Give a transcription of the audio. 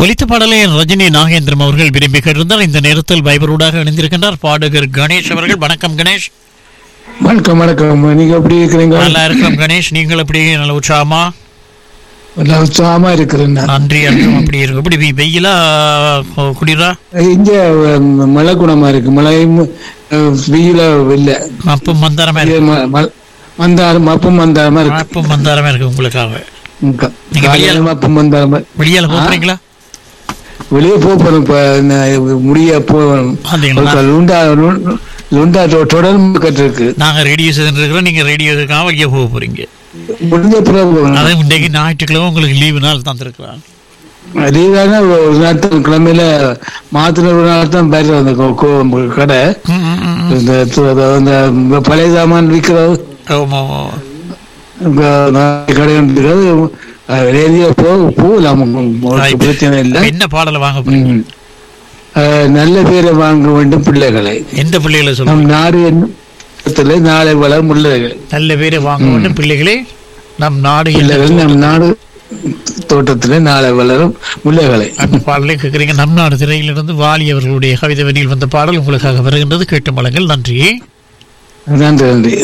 ஒலித்த பாடலை ரஜினி நாகேந்திரம் அவர்கள் விரும்பி கேட்டிருந்தார் இந்த நேரத்தில் வைபரோடாக இணைந்திருக்கின்றார் பாடகர் கணேஷ் அவர்கள் வணக்கம் கணேஷ் வணக்கம் வணக்கம் நீங்க எப்படி இருக்கிறீங்க நல்லா இருக்கிறோம் கணேஷ் நீங்கள் எப்படி நல்ல உற்சாகமா நல்லா உற்சாகமா இருக்கிறேன் நான். நன்றி அன்றும் அப்படி இருக்கு எப்படி வெ- வெயிலா கு- குளிரா இங்க உம், மழை குணமா இருக்கு மழையும் அஹ், வெயில இல்ல அப்போ மந்தாரமா இது இருக்கு ம- ம- மந்தாரம் மப்பும் மந்தாரமா இருக்கு அப்போ மந்தாரமா இருக்கு உங்களுக்காக ம், க- நீங்க வெளியால- காலையில மப்பும் மந்தாரமா வெளியால போறீங்களா வெளியே போகணும் இப்ப நான் முடிய போகணும் அப்படிங்களா ஒரு லுண்டா லுண்டா- லுண்டா தொ- தொடர்ந்து கட்டு இருக்கு நாங்க ரேடியோ செய்து இருக்கிறோம் நீங்க ரேடியோக்காக வெளியே போக போறீங்க முடிஞ்ச பிறகு போகணும் அதே இன்றைக்கு ஞாயிற்றுக்கிழமை உங்களுக்கு லீவு நாள் தந்திருக்கிறான் லீவான ஒரு நாட்கள் கிழமையில மாத்தின ஒரு நாள் தான் பேர் அந்த கோ- கோ- கடை ம், ம், ம், ம். இந்த து- இந்த பழைய சாமான் விற்கிறது ஆமா, ஆமா. இங்க நான் கடை இருக்கிறது ரேடியோ போ போகலாம் உங்களுக்கு பிரச்சனை இல்லை என்ன பாடலை வாங்க போறீங்க ம். அஹ், நல்ல பேரை வாங்க வேண்டும் பிள்ளைகளை எந்த பிள்ளைகளை சொல்லுங்க நம் நாடு என்னத்திலே நாளை வளரும் பிள்ளைகள் நல்ல பேரை வாங்க வேண்டும் பிள்ளைகளே நம் நாடு பிள்ளைகள் நம் நாடு தோட்டத்திலே நாளை வளரும் பிள்ளைகளை அந்த பாடலை கேட்குறீங்க நம் நாடு திரையிலிருந்து வாலி அவர்களுடைய கவிதை வரியில் வந்த பாடல் உங்களுக்காக வருகின்றது கேட்டு மலங்கள் நன்றி நன்றி நன்றி